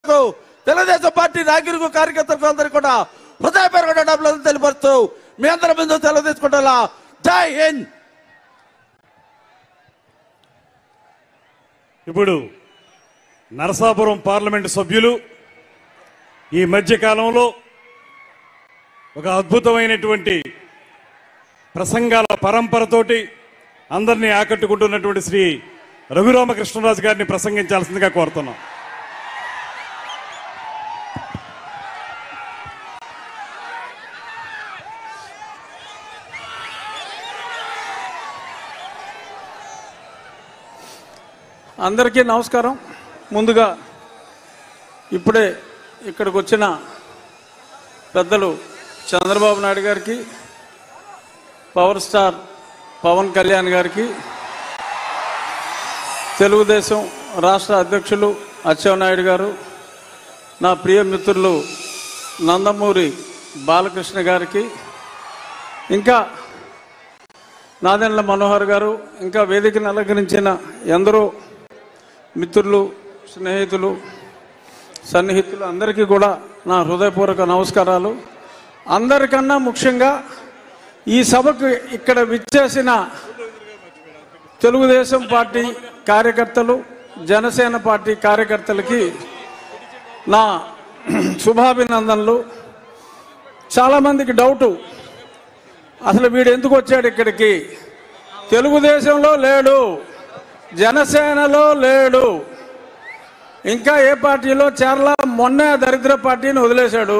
కు తెలుగుదేశం పార్టీ నాయకులకు కార్యకర్తలకు అందరికీ కూడా హృదయపూర్వక డబ్బులు తెలియపరుస్తూ మీ అందరి ముందు సెలవు తీసుకుంటా జై హింద్ ఇప్పుడు నరసాపురం పార్లమెంటు సభ్యులు ఈ మధ్య కాలంలో ఒక అద్భుతమైనటువంటి ప్రసంగాల పరంపరతోటి అందరినీ ఆకట్టుకుంటున్నటువంటి శ్రీ రఘురామకృష్ణరాజు గారిని ప్రసంగించాల్సిందిగా కోరుతున్నాం అందరికీ నమస్కారం ముందుగా ఇప్పుడే ఇక్కడికి వచ్చిన పెద్దలు చంద్రబాబు నాయుడు గారికి పవర్ స్టార్ పవన్ కళ్యాణ్ గారికి తెలుగుదేశం రాష్ట్ర అధ్యక్షులు అచ్చెన్నాయుడు గారు నా ప్రియ మిత్రులు నందమూరి బాలకృష్ణ గారికి ఇంకా నాదెండ్ల మనోహర్ గారు ఇంకా వేదికను అలంకరించిన ఎందరో మిత్రులు స్నేహితులు సన్నిహితులు అందరికీ కూడా నా హృదయపూర్వక నమస్కారాలు అందరికన్నా ముఖ్యంగా ఈ సభకు ఇక్కడ విచ్చేసిన తెలుగుదేశం పార్టీ కార్యకర్తలు జనసేన పార్టీ కార్యకర్తలకి నా శుభాభినందనలు చాలామందికి డౌటు అసలు వీడు ఎందుకు వచ్చాడు ఇక్కడికి తెలుగుదేశంలో లేడు జనసేనలో లేడు ఇంకా ఏ పార్టీలో చేరలా మొన్నే ఆ దరిద్ర పార్టీని వదిలేశాడు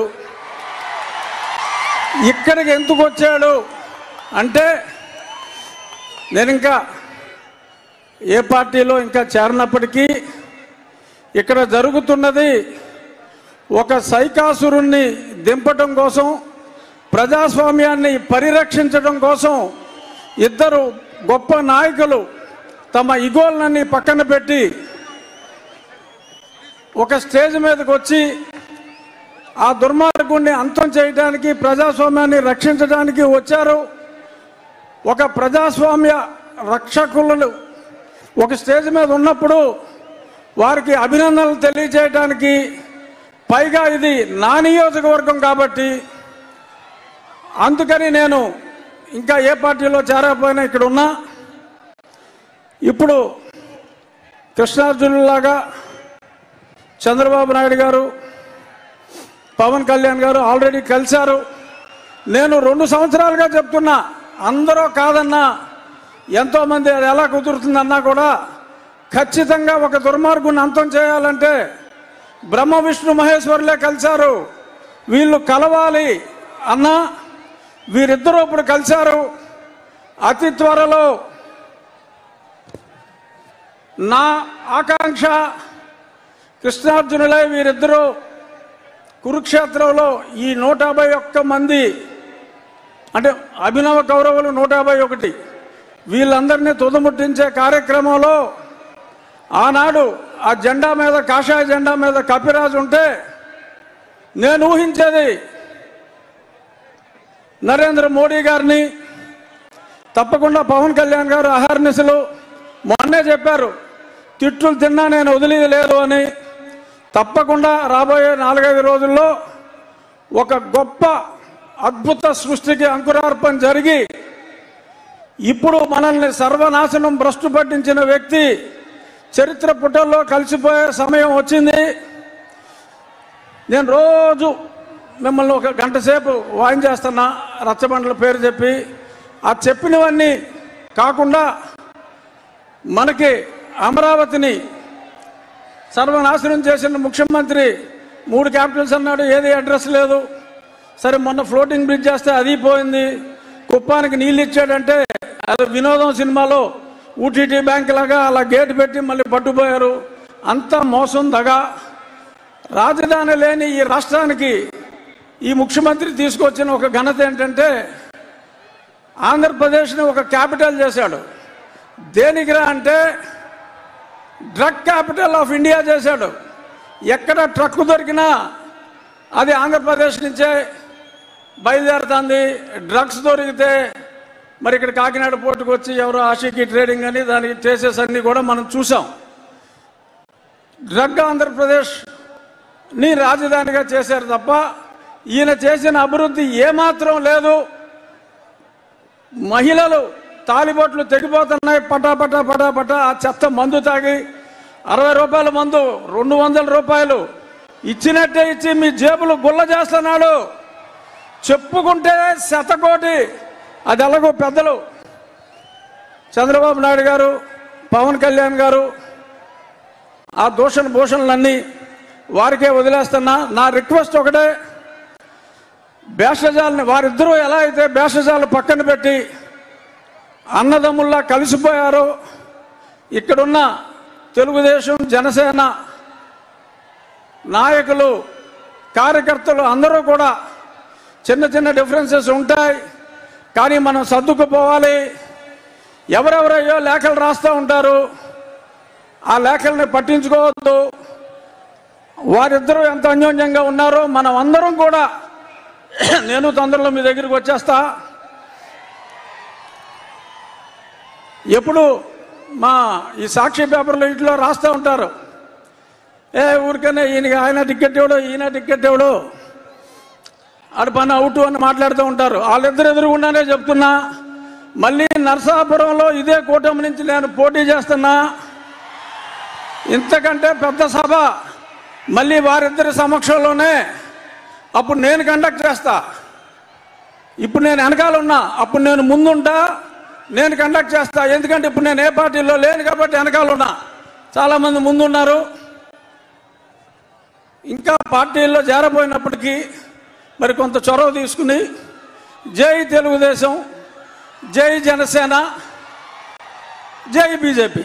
ఇక్కడికి ఎందుకు వచ్చాడు అంటే నేను ఇంకా ఏ పార్టీలో ఇంకా చేరినప్పటికీ ఇక్కడ జరుగుతున్నది ఒక సైకాసురుణ్ణి దింపటం కోసం ప్రజాస్వామ్యాన్ని పరిరక్షించడం కోసం ఇద్దరు గొప్ప నాయకులు తమ ఇగోలన్నీ పక్కన పెట్టి ఒక స్టేజ్ మీదకి వచ్చి ఆ దుర్మార్గుణ్ణి అంతం చేయడానికి ప్రజాస్వామ్యాన్ని రక్షించడానికి వచ్చారు ఒక ప్రజాస్వామ్య రక్షకులు ఒక స్టేజ్ మీద ఉన్నప్పుడు వారికి అభినందనలు తెలియజేయడానికి పైగా ఇది నా నియోజకవర్గం కాబట్టి అందుకని నేను ఇంకా ఏ పార్టీలో చేరకపోయినా ఇక్కడ ఉన్నా ఇప్పుడు కృష్ణార్జునులాగా చంద్రబాబు నాయుడు గారు పవన్ కళ్యాణ్ గారు ఆల్రెడీ కలిశారు నేను రెండు సంవత్సరాలుగా చెప్తున్నా అందరూ కాదన్నా ఎంతోమంది అది ఎలా కుదురుతుందన్నా కూడా ఖచ్చితంగా ఒక దుర్మార్గుని అంతం చేయాలంటే బ్రహ్మ విష్ణు మహేశ్వరులే కలిశారు వీళ్ళు కలవాలి అన్నా వీరిద్దరూ ఇప్పుడు కలిశారు అతి త్వరలో నా ఆకాంక్ష కృష్ణార్జునులై వీరిద్దరూ కురుక్షేత్రంలో ఈ నూట యాభై ఒక్క మంది అంటే అభినవ కౌరవులు నూట యాభై ఒకటి వీళ్ళందరినీ తుదముట్టించే కార్యక్రమంలో ఆనాడు ఆ జెండా మీద కాషాయ జెండా మీద కపిరాజు ఉంటే నేను ఊహించేది నరేంద్ర మోడీ గారిని తప్పకుండా పవన్ కళ్యాణ్ గారు అహర్నిశలు మొన్నే చెప్పారు తిట్టులు తిన్నా నేను వదిలేది లేదు అని తప్పకుండా రాబోయే నాలుగైదు రోజుల్లో ఒక గొప్ప అద్భుత సృష్టికి అంకురార్పణ జరిగి ఇప్పుడు మనల్ని సర్వనాశనం భ్రష్టు పట్టించిన వ్యక్తి చరిత్ర పుటల్లో కలిసిపోయే సమయం వచ్చింది నేను రోజు మిమ్మల్ని ఒక గంట సేపు వాయించేస్తున్నా రచ్చబండల పేరు చెప్పి ఆ చెప్పినవన్నీ కాకుండా మనకి అమరావతిని సర్వనాశనం చేసిన ముఖ్యమంత్రి మూడు క్యాపిటల్స్ అన్నాడు ఏది అడ్రస్ లేదు సరే మొన్న ఫ్లోటింగ్ బ్రిడ్జ్ చేస్తే అది పోయింది కుప్పానికి నీళ్ళు ఇచ్చాడంటే అది వినోదం సినిమాలో ఊటీటీ బ్యాంక్ లాగా అలా గేట్ పెట్టి మళ్ళీ పట్టుపోయారు అంతా మోసం దగా రాజధాని లేని ఈ రాష్ట్రానికి ఈ ముఖ్యమంత్రి తీసుకొచ్చిన ఒక ఘనత ఏంటంటే ఆంధ్రప్రదేశ్ని ఒక క్యాపిటల్ చేశాడు దేనికిరా అంటే డ్రగ్ క్యాపిటల్ ఆఫ్ ఇండియా చేశాడు ఎక్కడ ట్రక్ దొరికినా అది ఆంధ్రప్రదేశ్ నుంచే బయలుదేరుతుంది డ్రగ్స్ దొరికితే మరి ఇక్కడ కాకినాడ పోర్టుకు వచ్చి ఎవరో ఆషికి ట్రేడింగ్ అని దానికి చేసేస్ అన్ని కూడా మనం చూసాం డ్రగ్ ఆంధ్రప్రదేశ్ ని రాజధానిగా చేశారు తప్ప ఈయన చేసిన అభివృద్ధి ఏమాత్రం లేదు మహిళలు తాలిబొట్లు తెగిపోతున్నాయి పటా పటా పటా పటా ఆ చెత్త మందు తాగి అరవై రూపాయల మందు రెండు వందల రూపాయలు ఇచ్చినట్టే ఇచ్చి మీ జేబులు గుల్ల చేస్తున్నాడు చెప్పుకుంటే శతకోటి అది ఎలాగో పెద్దలు చంద్రబాబు నాయుడు గారు పవన్ కళ్యాణ్ గారు ఆ దూషణ భూషణలన్నీ వారికే వదిలేస్తున్నా నా రిక్వెస్ట్ ఒకటే భేషజాలని వారిద్దరూ ఎలా అయితే భేషజాలు పక్కన పెట్టి అన్నదమ్ముల్లా కలిసిపోయారో ఇక్కడున్న తెలుగుదేశం జనసేన నాయకులు కార్యకర్తలు అందరూ కూడా చిన్న చిన్న డిఫరెన్సెస్ ఉంటాయి కానీ మనం సర్దుకుపోవాలి ఎవరెవరయ్యో లేఖలు రాస్తూ ఉంటారు ఆ లేఖల్ని పట్టించుకోవద్దు వారిద్దరూ ఎంత అన్యోన్యంగా ఉన్నారో మనం అందరం కూడా నేను తొందరలో మీ దగ్గరికి వచ్చేస్తా ఎప్పుడు మా ఈ సాక్షి పేపర్లో ఇంట్లో రాస్తూ ఉంటారు ఏ ఊరికనే ఈయన ఆయన టికెట్ ఇవ్వడు ఈయన టికెట్ ఇవ్వడు ఆడు పని అవుట్ అని మాట్లాడుతూ ఉంటారు వాళ్ళిద్దరు ఎదురుగుండానే చెప్తున్నా మళ్ళీ నరసాపురంలో ఇదే కూటమి నుంచి నేను పోటీ చేస్తున్నా ఇంతకంటే పెద్ద సభ మళ్ళీ వారిద్దరి సమక్షంలోనే అప్పుడు నేను కండక్ట్ చేస్తా ఇప్పుడు నేను వెనకాల ఉన్నా అప్పుడు నేను ముందుంటా నేను కండక్ట్ చేస్తా ఎందుకంటే ఇప్పుడు నేను ఏ పార్టీలో లేను కాబట్టి వెనకాల ఉన్నా చాలామంది ముందున్నారు ఇంకా పార్టీల్లో చేరబోయినప్పటికీ మరి కొంత చొరవ తీసుకుని జై తెలుగుదేశం జై జనసేన జై బీజేపీ